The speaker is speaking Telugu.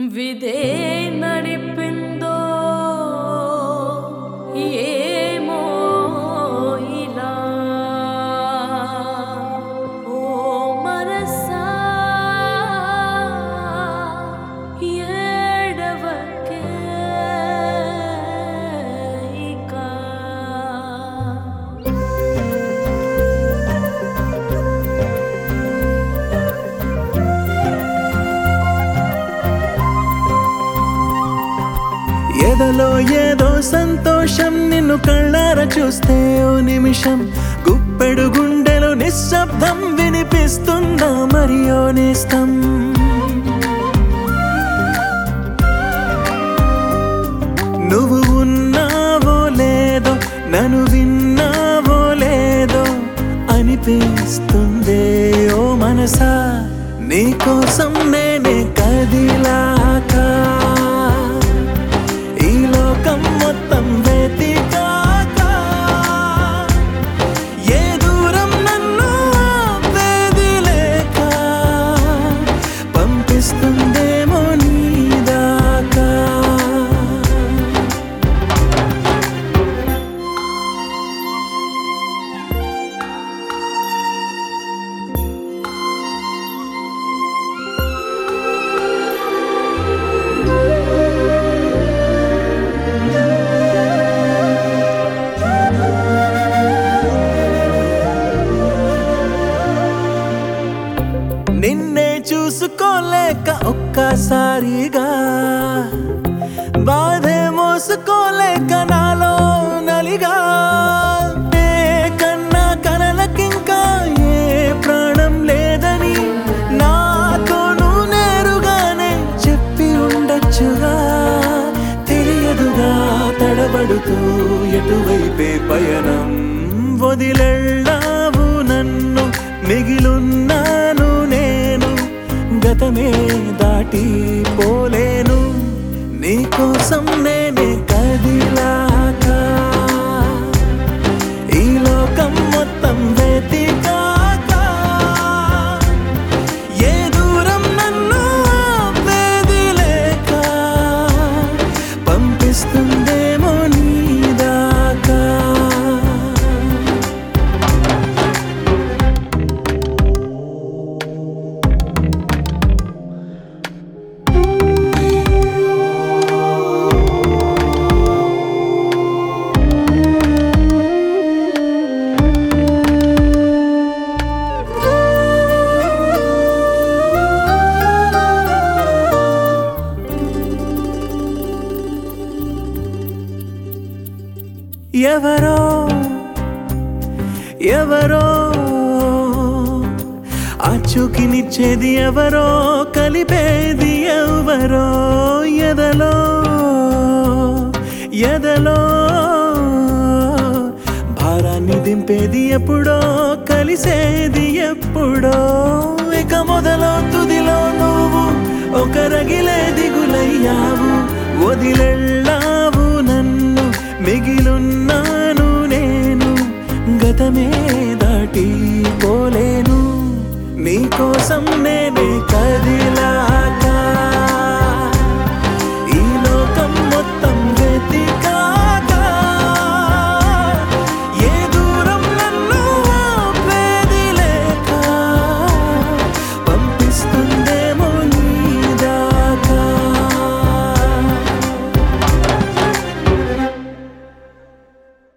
విదే నడిపిందో ఏమో ఇలా ఓ మనసా ఏడవకే ఇక ఎదలో ఏదో సంతోషం నిన్ను కళ్ళార చూస్తే ఓ నిమిషం గుప్పెడు గుండెలో నిశ్శబ్దం వినిపిస్తుందా మరి ఓ నేస్తం నువ్వు ఉన్నావో లేదో నన్ను విన్నావో లేదో అనిపిస్తుందే ఓ మనసా నీకోసం నేనే కదిలాక ఈ లోకం మొత్తం వెతికాక ఏ దూరం నన్ను ఆపేది లేక పంపిస్తుందేమో నీ దాకా నిన్నే చూసుకోలేక ఒక్కసారిగా బాధే మోసుకోలేక నాలో నలిగా ఏ కన్నా కలలకింకా ఏ ప్రాణం లేదని నాతోను నేరుగానే చెప్పి ఉండొచ్చుగా తెలియదుగా తడబడుతూ ఎటువైపే పయనం వదిలెళ్ళావు నన్ను మిగిలున్నాను నేను గతమే దాటి పోలేను నీకోసం నేనే కదిలాక ఈ లోకం మొత్తం వెతికాక ఏ దూరం నన్ను ఆపేది లేక పంపిస్తుందేమో నీ దాకా ఎవరో ఎవరో ఆచూకినిచ్చేది ఎవరో కలిపేది ఎవరో ఎదలో ఎదలో భారాన్ని దింపేది ఎప్పుడో కలిసేది ఎప్పుడో ఇక మొదలో తుదిలో నువ్వు ఒక రగిలే దిగులయ్యావు వదిలెళ్ళావు నన్ను మిగిలున్నాను నేను గతమే దాటి పోలేను నీకోసం నేనే కదిలాక